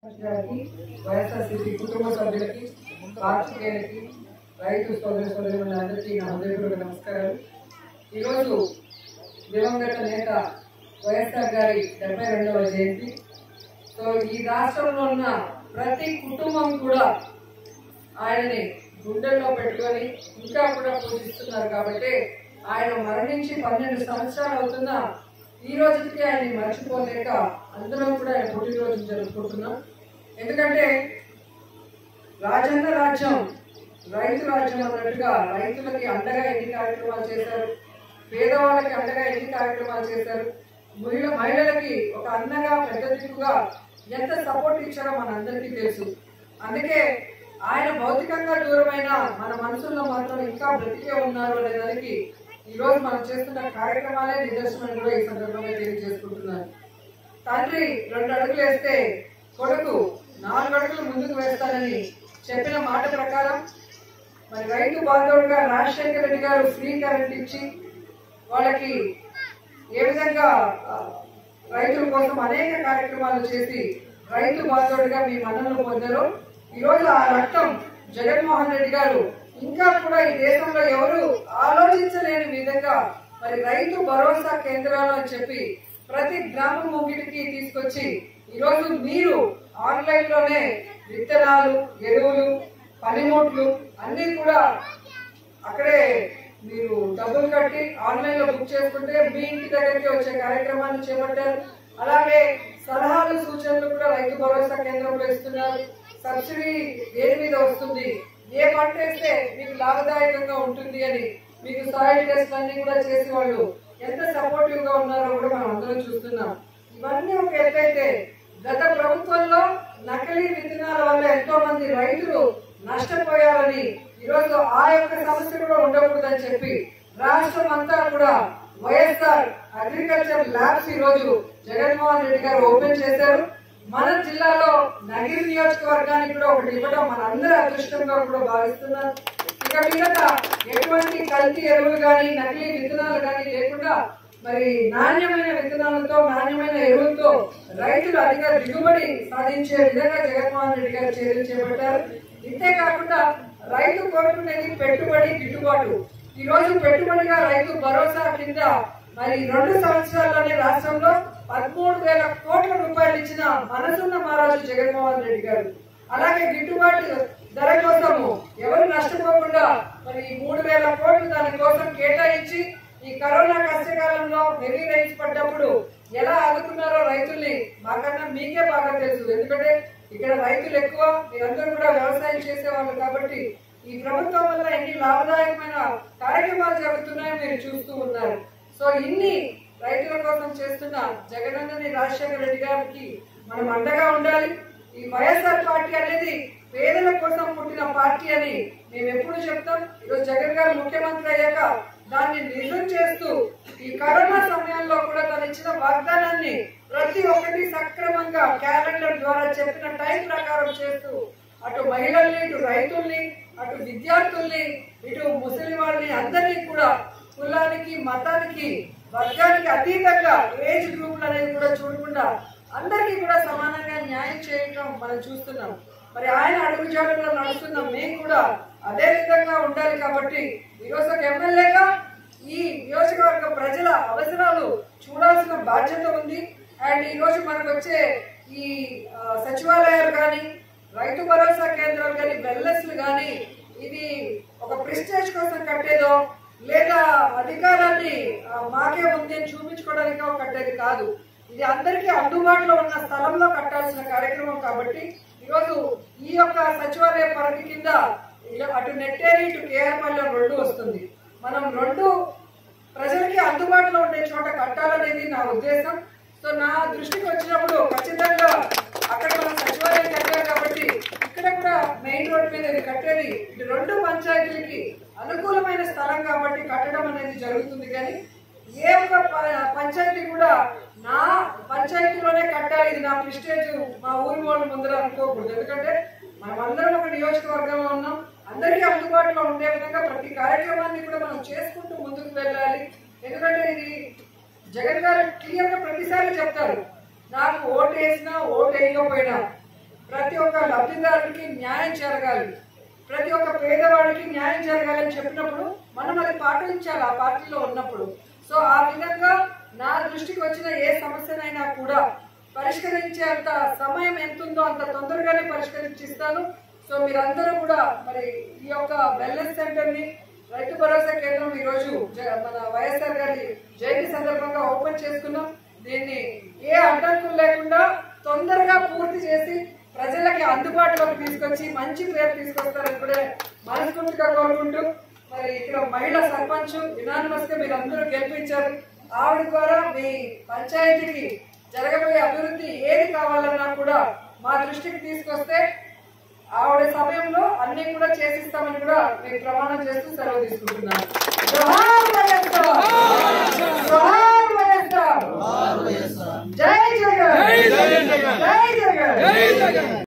గారికి వైఎస్ఆర్సీపీ కుటుంబ సభ్యులకి పాత్రికేయులకి రైతు సోదర సోదరులందరికీ నా హృదయపూర్వక నమస్కారాలు ఈరోజు దివంగత నేత వైఎస్ఆర్ గారి డెబ్బై రెండవ జయంతి సో ఈ రాష్ట్రంలో ఉన్న ప్రతి కుటుంబం కూడా ఆయనని గుండెల్లో పెట్టుకొని ఇంకా కూడా పూజిస్తున్నారు కాబట్టి ఆయన మరణించి పన్నెండు సంవత్సరాలు అవుతున్నా ఈ రోజుకి ఆయన్ని మర్చిపోలేక అందరం కూడా ఆయన పుట్టినరోజు జరుపుకుంటున్నాం ఎందుకంటే రాజన్న రాజ్యం రైతు రాజ్యం అన్నట్టుగా రైతులకి అండగా ఎన్ని కార్యక్రమాలు చేశారు పేదవాళ్ళకి అండగా ఎన్ని కార్యక్రమాలు చేశారు మహిళ మహిళలకి ఒక అన్నగా పెద్ద దిక్కుగా ఎంత సపోర్ట్ ఇచ్చారో మనందరికీ తెలుసు అందుకే ఆయన భౌతికంగా దూరమైన మన మనసుల్లో మాత్రం ఇంకా బ్రతికే ఉన్నారు అనే దానికి ఈ రోజు మనం చేస్తున్న కార్యక్రమాలే నిదర్శనం కూడా ఈ సందర్భంగా తెలియజేసుకుంటున్నాను తండ్రి రెండు అడుగులు వేస్తే కొడుకు నాలుగు అడుగులు ముందుకు వేస్తానని చెప్పిన మాట ప్రకారం మరి రైతు బాంధవుడుగా రాజశేఖర రెడ్డి గారు ఫ్రీ కరెంట్ ఇచ్చి వాళ్ళకి ఏ విధంగా ఆ, రైతుల కోసం అనేక కార్యక్రమాలు చేసి రైతు బాంధవుడిగా మీ మన్ననలు పొందారు ఈరోజు ఆ రక్తం జగన్మోహన్ రెడ్డి గారు ఇంకా కూడా ఈ దేశంలో ఎవరు ఆలోచించలేని విధంగా మరి రైతు భరోసా కేంద్రాలు అని చెప్పి ప్రతి గ్రామం ముగిటికి తీసుకొచ్చి ఈరోజు మీరు ఆన్లైన్ లోనే విత్తనాలు ఎరువులు పనిముట్లు అన్ని కూడా అక్కడే మీరు డబ్బులు కట్టి ఆన్లైన్ లో బుక్ చేసుకుంటే మీ ఇంటి దగ్గరికి వచ్చే కార్యక్రమాన్ని చేపట్టారు అలాగే సలహాలు సూచనలు కూడా రైతు భరోసా కేంద్రంలో ఇస్తున్నారు సబ్సిడీ దేని మీద వస్తుంది ఏ పంట వేస్తే మీకు లాభదాయకంగా ఉంటుంది అని మీకు సాయిల్ టెస్ట్ అన్ని కూడా చేసి వాళ్ళు ఎంత సపోర్టివ్ గా ఉన్నారో కూడా మనం అందరం చూస్తున్నాం ఇవన్నీ ఒక ఎత్తైతే గత ప్రభుత్వంలో నకిలీ విత్తనాల వల్ల ఎంతో మంది రైతులు నష్టపోయారని ఈరోజు ఆ యొక్క సమస్య కూడా ఉండకూడదని చెప్పి రాష్ట్రం అంతా కూడా వైఎస్ఆర్ అగ్రికల్చర్ ల్యాబ్స్ ఈ రోజు జగన్మోహన్ రెడ్డి గారు ఓపెన్ చేశారు మన జిల్లాలో నగిరి నియోజకవర్గానికి కూడా ఒకటి ఇవ్వడం మన అందరి అదృష్టంగా కూడా భావిస్తున్నారు ఇక మీదట ఎటువంటి కల్తీ ఎరువులు కానీ నకిలీ విత్తనాలు కానీ లేకుండా మరి నాణ్యమైన విత్తనాలతో నాణ్యమైన ఎరువులతో రైతులు అధిక దిగుబడి సాధించే విధంగా జగన్మోహన్ రెడ్డి గారు చర్యలు చేపట్టారు ఇంతే కాకుండా రైతు కోరుకునేది పెట్టుబడి గిట్టుబాటు ఈ రోజు పెట్టుబడిగా రైతు భరోసా కింద మరి రెండు సంవత్సరాల్లోనే రాష్ట్రంలో పదమూడు వేల కోట్ల రూపాయలు ఇచ్చిన మనసున్న మహారాజు జగన్మోహన్ రెడ్డి గారు అలాగే గిట్టుబాటు ధర కోసము ఎవరు నష్టపోకుండా మరి ఈ మూడు వేల కోట్లు దాని కోసం కేటాయించి ఈ కరోనా కష్టకాలంలో హెవీ రైస్ పడ్డప్పుడు ఎలా ఆదుకున్నారో రైతుల్ని మాకన్నా మీకే బాగా తెలుసు ఎందుకంటే ఇక్కడ రైతులు ఎక్కువ మీరందరూ కూడా వ్యవసాయం చేసేవాళ్ళు కాబట్టి ఈ ప్రభుత్వం వల్ల ఎన్ని లాభదాయకమైన కార్యక్రమాలు జరుగుతున్నాయో మీరు చూస్తూ ఉన్నారు సో ఇన్ని రైతుల కోసం చేస్తున్న జగనన్నని రాజశేఖర రెడ్డి గారికి మనం అండగా ఉండాలి ఈ వైఎస్ఆర్ పార్టీ అనేది పేదల కోసం పుట్టిన పార్టీ అని మేము ఎప్పుడు చెప్తాం ఈరోజు జగన్ గారు ముఖ్యమంత్రి అయ్యాక దాన్ని నిజం చేస్తూ ఈ కరోనా సమయంలో కూడా తను ఇచ్చిన వాగ్దానాన్ని ప్రతి ఒక్కటి సక్రమంగా క్యాలెండర్ ద్వారా చెప్పిన టైం ప్రకారం చేస్తూ అటు మహిళల్ని ఇటు రైతుల్ని అటు విద్యార్థుల్ని ఇటు ముసలి వాళ్ళని అందరినీ కూడా కులానికి మతానికి వర్గానికి అతీతంగా ఏజ్ గ్రూపులు అనేది కూడా చూడకుండా అందరికీ కూడా సమానంగా న్యాయం చేయటం మనం చూస్తున్నాం మరి ఆయన అడుగుజాడల్లో నడుస్తున్నాం మేము కూడా అదే విధంగా ఉండాలి కాబట్టి ఈరోజు ఒక ఎమ్మెల్యేగా ఈ నియోజకవర్గ ప్రజల అవసరాలు చూడాల్సిన బాధ్యత ఉంది అండ్ ఈ రోజు మనకు వచ్చే ఈ ఆ, సచివాలయాలు కానీ రైతు భరోసా కేంద్రాలు కానీ వెల్నెస్లు కానీ ఇది ఒక ప్రెస్టేజ్ కోసం కట్టేదో లేదా అధికారాన్ని ఆ, మాకే ఉంది అని చూపించుకోవడానికో కట్టేది కాదు ఇది అందరికీ అందుబాటులో ఉన్న స్థలంలో కట్టాల్సిన కార్యక్రమం కాబట్టి ఈరోజు ఈ యొక్క సచివాలయ పరిధి కింద ఇలా అటు నెట్టేరి ఇటు కేఆర్పల్లి రెండు వస్తుంది మనం రెండు ప్రజలకి అందుబాటులో ఉండే చోట కట్టాలనేది నా ఉద్దేశం సో నా దృష్టికి వచ్చినప్పుడు ఖచ్చితంగా అక్కడ మనం సచివాలయం కట్టాం కాబట్టి ఇక్కడ కూడా మెయిన్ రోడ్ మీద ఇది కట్టేది ఇది రెండు పంచాయతీలకి అనుకూలమైన స్థలం కాబట్టి కట్టడం అనేది జరుగుతుంది కానీ ఏ ఒక్క ప- పంచాయతీ కూడా నా పంచాయతీలోనే కట్టాలి ఇది నా ప్రిస్టేజ్ మా ఊరి వాళ్ళ ముందర అనుకోకూడదు ఎందుకంటే మనం అందరం ఒక నియోజకవర్గంలో ఉన్నాం అందరికీ అందుబాటులో ఉండే విధంగా ప్రతి కార్యక్రమాన్ని కూడా మనం చేసుకుంటూ ముందుకు వెళ్ళాలి ఎందుకంటే ఇది జగన్ గారు క్లియర్ గా ప్రతిసారి చెప్తారు నాకు ఓటు వేసినా ఓటు వేయకపోయినా ప్రతి ఒక్క లబ్ధిదారుడికి న్యాయం జరగాలి ప్రతి ఒక్క పేదవాడికి న్యాయం జరగాలని చెప్పినప్పుడు మనం అది పాటించాలి ఆ పార్టీలో ఉన్నప్పుడు సో ఆ విధంగా నా దృష్టికి వచ్చిన ఏ సమస్యనైనా కూడా పరిష్కరించేంత సమయం ఎంత ఉందో అంత తొందరగానే పరిష్కరించిస్తాను సో మీరందరూ కూడా మరి ఈ యొక్క వెల్నెస్ సెంటర్ ని రైతు భరోసా కేంద్రం ఈ రోజు జ- మన వైఎస్ఆర్ గారి జయంతి సందర్భంగా ఓపెన్ చేసుకున్నాం దీన్ని ఏ అడ్డంకులు లేకుండా తొందరగా పూర్తి చేసి ప్రజలకి అందుబాటులోకి తీసుకొచ్చి మంచి పేరు తీసుకొస్తారని కూడా మనస్ఫూర్తిగా కోరుకుంటూ మరి ఇక్కడ మహిళా సర్పంచ్ యునానిమస్ గా మీరు అందరూ గెలిపించారు ఆవిడ ద్వారా మీ పంచాయతీకి జరగబోయే అభివృద్ధి ఏది కావాలన్నా కూడా మా దృష్టికి తీసుకొస్తే ఆవిడ సమయంలో అన్ని కూడా చేసిస్తామని కూడా మేము ప్రమాణం చేస్తూ సెలవు తీసుకుంటున్నాను జోహార్ వైఎస్ఆర్! జోహార్ వైఎస్ఆర్! జై జగన్ జై జగన్